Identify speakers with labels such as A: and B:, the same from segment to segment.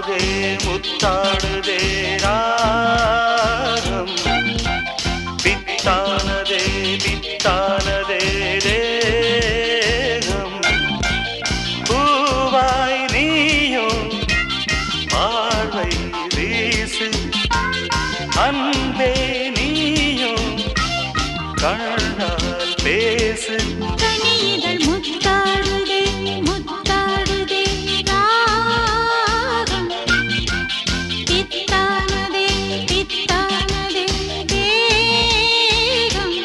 A: முத்தாடுதே முத்தாடுதே ராகம் பித்தானதே பித்தானதே தேகம் பூவாய் நீயும் பார்வை வீசு அன்பே நீயும் கண்ணால் பேசு
B: கனிதழ் முத்தாடுதே முத்தாடுதே ராகம் பித்தானதே பித்தானதே தேகம்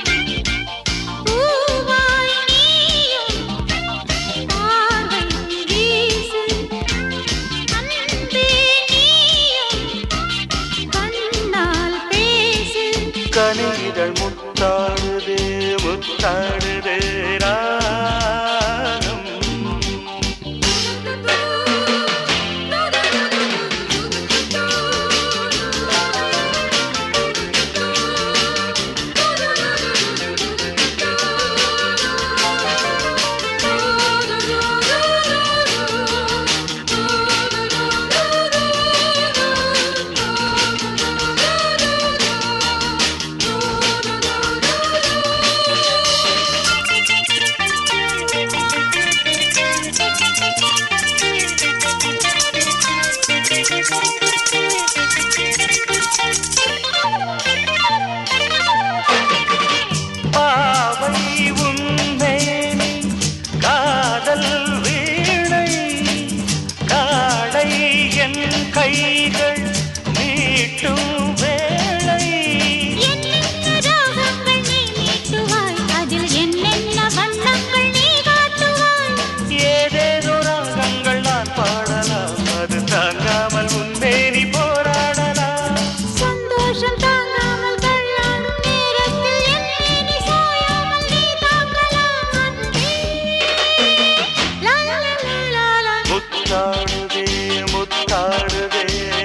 B: பூவாய் நீயும் பார்வை வீசு அன்பே நீயும் கண்ணால் பேசு
A: கனிதழ் முத்தாடுதே முத்தாடுதே ராகம் பாவை உன்மேனி காதல் வீணை காடை என் கைகள் மீட்டும் வேளை
B: என்னென்ன ராகங்கள் நீ மீட்டுவாய் அதில் என்னென்ன வண்ணங்கள் நீ காட்டுவாய்
A: ஏதேதோ ராகங்கள் நான் பாடலாம் அது தாங்காமல் உன்மேனி போராடலாம்
B: சந்தோஷம் தாங்காமல் தள்ளாடும் நேரத்தில் என்னை நீ சாயாமல் நீ தாங்கலாம் அன்பே. லா, லா, லா, லா, லா.
A: முத்தாடுதே முத்தாடுதே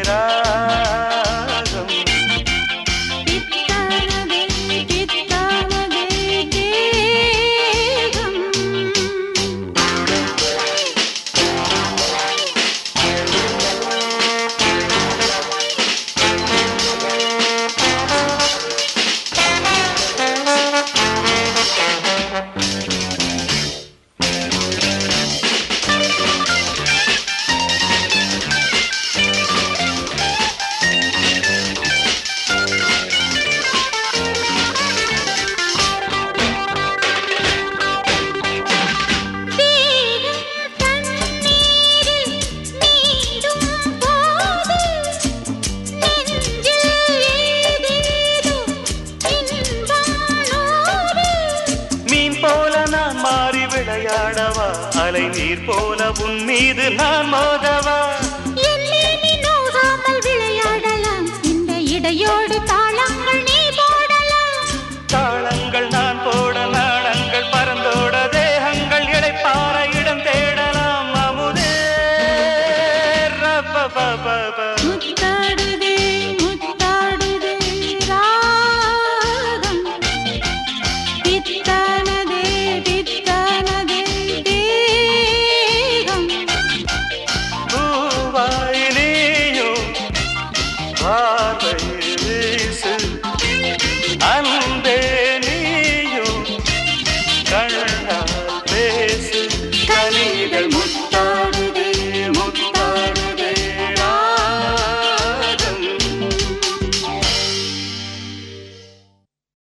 A: ராகம்
B: பித்தானதே, பித்தானதே தேகம். தேகம் தண்ணீரில் நீடும் போது நெஞ்சில் ஏதேதோ இன்பம் நூறு.
A: மீன் போல நான் மாறி விளையாடவா அலை நீர் போல உன் மீது நான் மோதவா
B: என்னை நீ நோகாமல் விளையாடலாம் இந்த இடையோடு தாளங்கள் நீ போடலாம்
A: தாளங்கள் நான் போட நாடங்கள் பறந்தோட தேகங்கள் இடைப்பாற இடம் தேடலாம் அமுதே ரப்பபபப.
B: முத்தாடுதே முத்தாடுதே ராகம் பித்தானதே பித்தானதே தேகம்
A: பூவாய் நீயும் பார்வை வீசு அன்பே நீயும் கண்ணால் பேசு கனிகள் முத்து